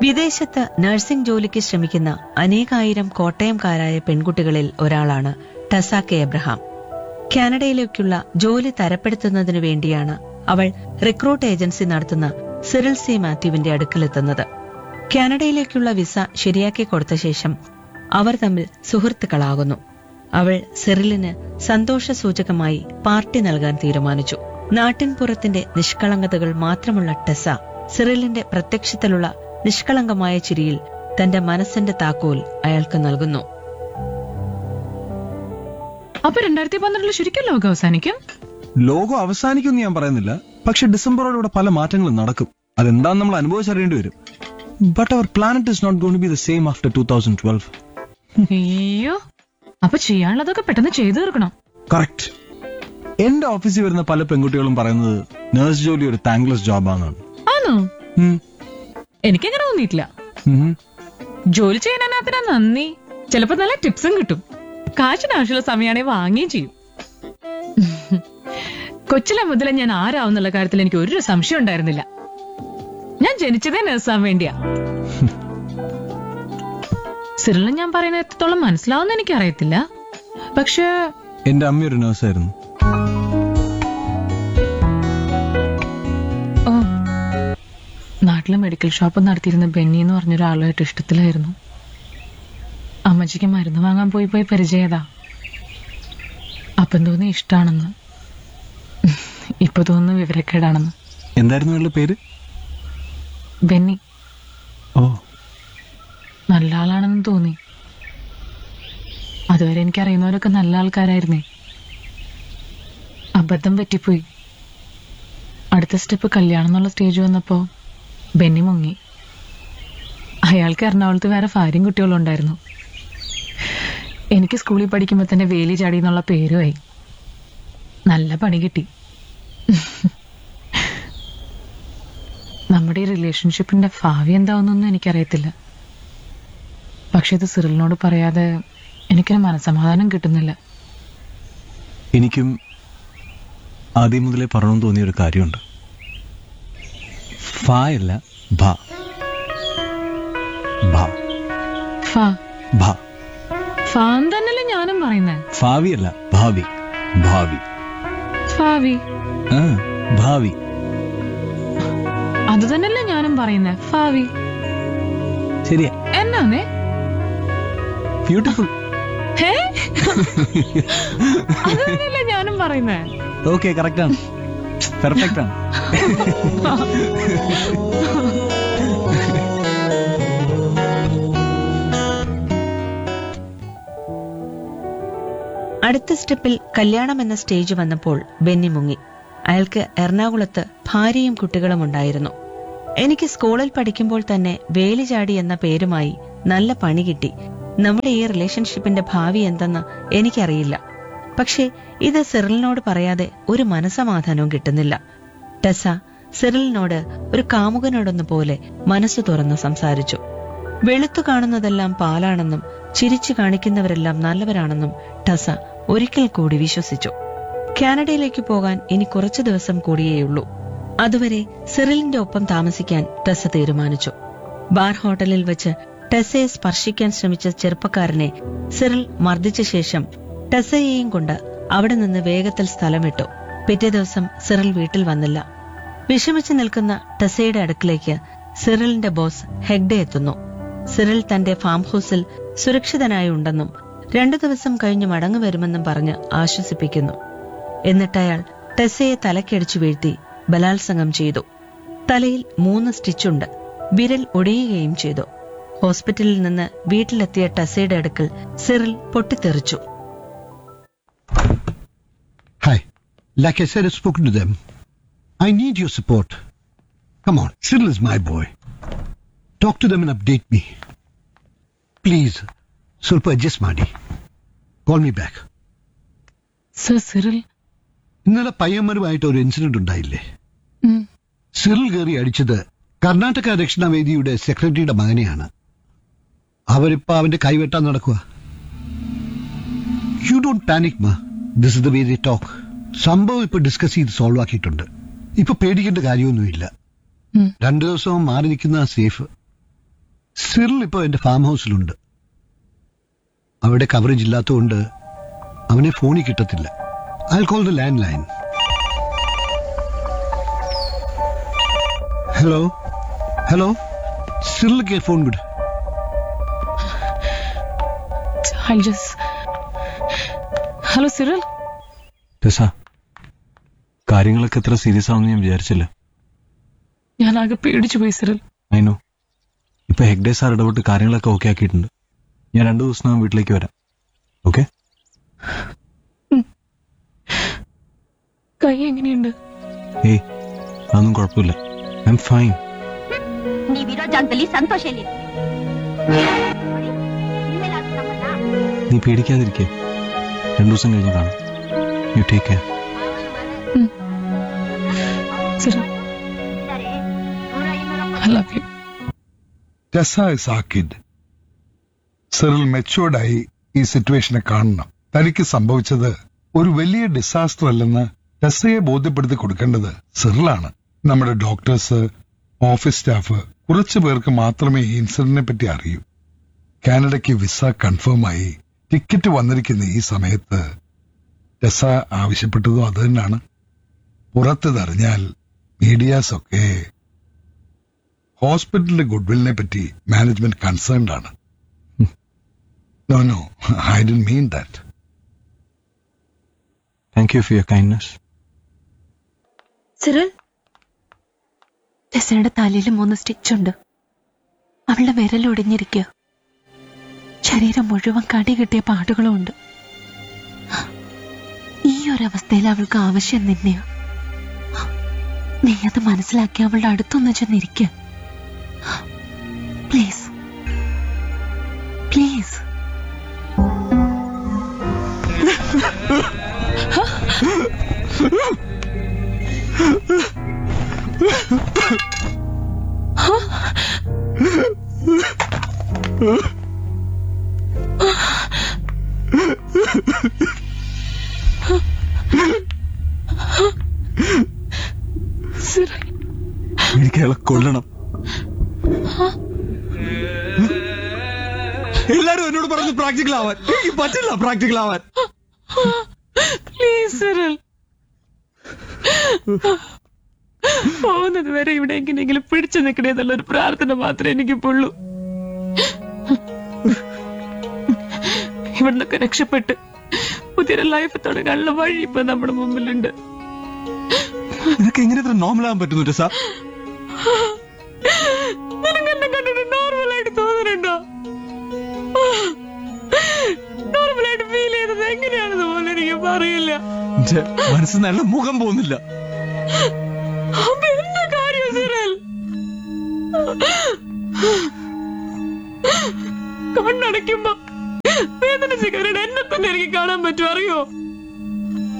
വിദേശത്ത് നഴ്സിംഗ് ജോലിക്ക് ശ്രമിക്കുന്ന അനേകായിരം കോട്ടയംകാരായ പെൺകുട്ടികളിൽ ഒരാളാണ് ടസ കെ എബ്രഹാം കാനഡയിലേക്കുള്ള ജോലി തരപ്പെടുത്തുന്നതിനു വേണ്ടിയാണ് അവൾ റിക്രൂട്ട് ഏജൻസി നടത്തുന്ന സിറിൽ സി മാത്യുവിന്റെ അടുക്കലെത്തുന്നത് കാനഡയിലേക്കുള്ള വിസ ശരിയാക്കി കൊടുത്ത ശേഷം അവർ തമ്മിൽ സുഹൃത്തുക്കളാകുന്നു അവൾ സിറിലിന് സന്തോഷസൂചകമായി പാർട്ടി നൽകാൻ തീരുമാനിച്ചു നാട്ടിൻപുറത്തിന്റെ നിഷ്കളങ്കതകൾ മാത്രമുള്ള ടെസ സിറിലിന്റെ പ്രത്യക്ഷത്തിലുള്ള നിഷ്കളങ്കമായ ചിരിയിൽ തന്റെ മനസ്സിന്റെ താക്കോൽ അയാൾക്ക് നൽകുന്നു അപ്പൊ രണ്ടായിരത്തി പന്ത്രണ്ടില് ശരിക്കും ലോകം അവസാനിക്കും ലോകം അവസാനിക്കുമെന്ന് ഞാൻ പറയുന്നില്ല പക്ഷെ ഡിസംബറോടെ പല മാറ്റങ്ങളും നടക്കും അതെന്താന്ന് നമ്മൾ അനുഭവിച്ചറിയേണ്ടി വരും but our planet is not gonna be the same after two thousand twelve അയ്യോ അപ്പൊ ചെയ്യാനുള്ളതൊക്കെ പെട്ടെന്ന് ചെയ്തു തീർക്കണം കറക്റ്റ് എന്റെ ഓഫീസിൽ വരുന്ന പല പെൺകുട്ടികളും പറയുന്നത് നഴ്സ് ജോലി ഒരു താങ്ക്ലെസ് ജോബാണെന്നാണ് ആണോ ഉം. എനിക്കങ്ങനെ തോന്നിയിട്ടില്ല ഉം. ജോലി ചെയ്യാനതിനാ നന്ദി ചിലപ്പോ നല്ല ടിപ്സും കിട്ടും കാശിന് ആവശ്യമുള്ള സമയമാണെങ്കിൽ വാങ്ങുകയും ചെയ്യും കൊച്ചിലെ മുതലേ ഞാൻ ആരാവുന്നുള്ള കാര്യത്തിൽ എനിക്ക് ഒരു സംശയം ഉണ്ടായിരുന്നില്ല ഞാൻ ജനിച്ചതേ നഴ്സാൻ വേണ്ടിയാ സിറിലും ഞാൻ പറയുന്ന എത്രത്തോളം മനസ്സിലാവുന്ന എനിക്ക് അറിയത്തില്ല പക്ഷെ എന്റെ അമ്മ ഒരു നഴ്സായിരുന്നു ഓ നാട്ടിലെ മെഡിക്കൽ ഷോപ്പ് നടത്തിയിരുന്ന ബെന്നി എന്ന് പറഞ്ഞൊരാളുമായിട്ട് ഇഷ്ടത്തിലായിരുന്നു അമ്മച്ചിക്ക് മരുന്ന് വാങ്ങാൻ പോയി പോയി പരിചയതാ അപ്പം തോന്നി ഇഷ്ടാണെന്ന് ഇപ്പൊ തോന്നുന്നു വിവരക്കേടാണെന്ന് എന്തായിരുന്നു അവളുടെ പേര് ബെന്നി ഓ നല്ല ആളാണെന്ന് തോന്നി അതുവരെ എനിക്കറിയുന്നവരൊക്കെ നല്ല ആൾക്കാരായിരുന്നേ അബദ്ധം പറ്റിപ്പോയി അടുത്ത സ്റ്റെപ്പ് കല്യാണം എന്നുള്ള സ്റ്റേജ് വന്നപ്പോ ബെന്നി മുങ്ങി അയാൾക്ക് എറണാകുളത്ത് വേറെ ഭാര്യയും കുട്ടികളും ഉണ്ടായിരുന്നു എനിക്ക് സ്കൂളിൽ പഠിക്കുമ്പോൾ തന്നെ വേലി ചാടി എന്നുള്ള പേരുമായി നല്ല പണി കിട്ടി നമ്മുടെ ഈ റിലേഷൻഷിപ്പിന്റെ ഭാവി എന്താവുന്നൊന്നും എനിക്കറിയത്തില്ല പക്ഷെ ഇത് സിറിലിനോട് പറയാതെ എനിക്കൊരു മനസമാധാനം കിട്ടുന്നില്ല എനിക്കും ആദ്യം മുതലേ പറയണമെന്ന് തോന്നിയ ഒരു കാര്യമുണ്ട് ഫ അല്ല ഭ ഭ ഫാ ഭ ഫാൻ തന്നെയല്ലേ ഞാനും പറയുന്നേ ഭാവി അല്ല ഭാവി ഭാവി ഫാവി ആ ഭാവി അത് തന്നെയല്ലേ ഞാനും പറയുന്നേ ഫാവി ശരിയാ എന്നാന്നേ ബ്യൂട്ടിഫുൾ ഹേ അത് തന്നെയല്ലേ ഞാനും പറയുന്നേ ഓക്കെ കറക്റ്റ് ആണ് പെർഫെക്റ്റ് ആണ് അടുത്ത സ്റ്റെപ്പിൽ കല്യാണം എന്ന സ്റ്റേജ് വന്നപ്പോൾ ബെന്നി മുങ്ങി അയാൾക്ക് എറണാകുളത്ത് ഭാര്യയും കുട്ടികളും ഉണ്ടായിരുന്നു എനിക്ക് സ്കൂളിൽ പഠിക്കുമ്പോൾ തന്നെ വേലി ചാടി എന്ന പേരുമായി നല്ല പണി കിട്ടി നമ്മുടെ ഈ റിലേഷൻഷിപ്പിന്റെ ഭാവി എന്തെന്ന് എനിക്കറിയില്ല പക്ഷേ ഇത് സിറിലിനോട് പറയാതെ ഒരു മനസമാധാനവും കിട്ടുന്നില്ല ടെസ സിറിലിനോട് ഒരു കാമുകനോടൊന്നു പോലെ മനസ്സ് തുറന്ന് സംസാരിച്ചു വെളുത്തു കാണുന്നതെല്ലാം പാലാണെന്നും ചിരിച്ചു കാണിക്കുന്നവരെല്ലാം നല്ലവരാണെന്നും ടസ ഒരിക്കൽ കൂടി വിശ്വസിച്ചു കാനഡയിലേക്ക് പോകാൻ ഇനി കുറച്ചു ദിവസം കൂടിയേയുള്ളൂ അതുവരെ സിറിലിന്റെ ഒപ്പം താമസിക്കാൻ ടെസ തീരുമാനിച്ചു ബാർ ഹോട്ടലിൽ വെച്ച് ടെസയെ സ്പർശിക്കാൻ ശ്രമിച്ച ചെറുപ്പക്കാരനെ സിറിൽ മർദ്ദിച്ച ശേഷം ടെസയെയും കൊണ്ട് അവിടെ നിന്ന് വേഗത്തിൽ സ്ഥലം വിട്ടു പിറ്റേ ദിവസം സിറിൽ വീട്ടിൽ വന്നില്ല വിഷമിച്ചു നിൽക്കുന്ന ടെസയുടെ അടുക്കിലേക്ക് സിറിലിന്റെ ബോസ് ഹെഗ്ഡെ എത്തുന്നു സിറിൽ തന്റെ ഫാം ഹൗസിൽ സുരക്ഷിതനായി ഉണ്ടെന്നും രണ്ടു ദിവസം കഴിഞ്ഞ് മടങ്ങു വരുമെന്നും പറഞ്ഞ് ആശ്വസിപ്പിക്കുന്നു എന്നിട്ടയാൾ ടെസയെ തലക്കടിച്ചു വീഴ്ത്തി ബലാത്സംഗം ചെയ്തു തലയിൽ മൂന്ന് സ്റ്റിച്ചുണ്ട് വിരൽ ഒടിയുകയും ചെയ്തു ഹോസ്പിറ്റലിൽ നിന്ന് വീട്ടിലെത്തിയ ടെസയുടെ അടുക്കൽ സിറിൽ പൊട്ടിത്തെറിച്ചു Hi. Like I said, I've spoken to them. I need your support. Come on, Cyril is my boy. Talk to them and update me. Please, ಸ್ವಲ್ಪ adjust ಮಾಡಿ Call me back. Sir Cyril ഇന്നലെ പയ്യന്മാരുമായിട്ട് ഒരു incident ഉണ്ടായില്ലേ ഉം, Cyril കയറി അടിച്ചത് കർണാടക ദക്ഷിണവേദിയുടെ സെക്രട്ടറിയുടെ മകനെയാണ് അവരിപ്പോ അവന്റെ കൈവെട്ടാൻ നടക്കുക യു ഡോണ്ട് പാനിക് മാ this is the way they talk സംഭവം ഇപ്പൊ ഡിസ്കസ് ചെയ്ത് സോൾവ് ആക്കിയിട്ടുണ്ട് ഇപ്പൊ പേടിക്കേണ്ട കാര്യമൊന്നുമില്ല ഉം. രണ്ടു ദിവസം മാറി നിൽക്കുന്ന സേഫ് സിറിൽ ഇപ്പൊ എന്റെ ഫാം ഹൗസിലുണ്ട് അവിടെ കവറേജ് ഇല്ലാത്തതുകൊണ്ട് അവനെ ഫോണിൽ കിട്ടത്തില്ല I call the landline hello hello സിറിലേക്ക് ഫോൺ വിട് I'll just... ഹലോ സിറിൽ ടെസ കാര്യങ്ങളൊക്കെ എത്ര സീരിയസ് ആവുമെന്ന് ഞാൻ വിചാരിച്ചില്ല ഞാൻ ആകെ പേടിച്ചു പോയി സിറിൽ അതിനോ ഇപ്പൊ ഹെഗ്ഡേ സാർ ഇടപെട്ട് കാര്യങ്ങളൊക്കെ ഓക്കെ ആക്കിയിട്ടുണ്ട് ഞാൻ രണ്ടു ദിവസം വീട്ടിലേക്ക് വരാം ഓക്കെ കൈ എങ്ങനെയുണ്ട് ഏയ് അതൊന്നും കുഴപ്പമില്ല ഐ എം ഫൈൻ ನೀವಿರೋ ಜಾಗದಲ್ಲಿ ಸಂತೋಷ ಇಲ್ಲಿ ಇನ್ಮೇಲಾದ್ರೂ ನಮ್ಮನ್ನ നീ പേടിക്കാതിരിക്കേ രണ്ടു ദിവസം കഴിഞ്ഞ് കാണാം യു ടേക്ക് കെയർ സിറിൽ ಇದ್ದಾರೆ ನೂರ ಇನ್ನೂರ I love you Tessa is a kid Cyril മെച്ചുവേർഡായി ഈ സിറ്റുവേഷനെ കാണണം തനിക്ക് സംഭവിച്ചത് ഒരു വലിയ ഡിസാസ്റ്റർ അല്ലെന്ന് ടെസയെ ബോധ്യപ്പെടുത്തി കൊടുക്കേണ്ടത് സിറിലാണ് നമ്മുടെ ഡോക്ടേഴ്സ് ഓഫീസ് സ്റ്റാഫ് കുറച്ചു പേർക്ക് മാത്രമേ ഈ ഇൻസിഡന്റിനെ പറ്റി അറിയൂ കാനഡയ്ക്ക് വിസ കൺഫേം ആയി ടിക്കറ്റ് വന്നിരിക്കുന്ന ഈ സമയത്ത് ടെസ ആവശ്യപ്പെട്ടതും അത് തന്നെയാണ് പുറത്തിതറിഞ്ഞാൽ മീഡിയാസ് ഒക്കെ ഹോസ്പിറ്റലിന്റെ ഗുഡ്വില്ലിനെ പറ്റി മാനേജ്മെന്റ് കൺസേൺഡ് ആണ് no no I'd mean that thank you for your kindness Cyril ടെസയുടെ തലയിൽ മൂന്ന് സ്റ്റിച്ച് ഉണ്ട് അവളുടെ വിരൽ ഒടിഞ്ഞിരിക്കുക ശരീരം മുഴുവൻ കടി കിട്ടിയ പാടുകളും ഉണ്ട് ഈ ഒരവസ്ഥയിൽ അവൾക്ക് ആവശ്യം നിന്നെയാ നീ അത് മനസ്സിലാക്കി അവളുടെ അടുത്തൊന്ന് ചെന്നിരിക്കുക പ്ലീസ് പ്ലീസ് സിറിൽ എനിക്ക് അയാളെ കൊല്ലണം എല്ലാരും എന്നോട് പറഞ്ഞു പ്രാക്ടിക്കൽ ആവാൻ എനിക്ക് പറ്റില്ല പ്രാക്ടിക്കൽ ആവാൻ പ്ലീസ് സിറിൽ പോകുന്നത് വരെ ഇവിടെ എങ്ങനെയെങ്കിലും പിടിച്ചു നിൽക്കണേ എന്നുള്ള ഒരു പ്രാർത്ഥന മാത്രമേ എനിക്കിപ്പുള്ളൂ ഇവിടുന്നൊക്കെ രക്ഷപ്പെട്ട് പുതിയൊരു ലൈഫ് തുടങ്ങാനുള്ള വഴി ഇപ്പൊ നമ്മുടെ മുമ്പിലുണ്ട് നിനക്ക് എങ്ങനെ ഇത്ര നോർമൽ ആവാൻ പറ്റുന്നു ടെസ നിനക്ക് എന്നെ കണ്ടിട്ട് നോർമലായിട്ട് തോന്നുന്നുണ്ടോ നോർമലായിട്ട് ഫീൽ ചെയ്തത് എങ്ങനെയാണെന്ന് പോലും എനിക്ക് പറയില്ല എന്റെ മനസ്സിൽ നല്ല മുഖം പോകുന്നില്ല അപ്പൊ എന്താ കാര്യം സിറൽ കണ്ണടയ്ക്കുമ്പോ വേദനിച്ച് കയറിയിട്ട് എന്നെ തന്നെ എനിക്ക് കാണാൻ പറ്റും അറിയോ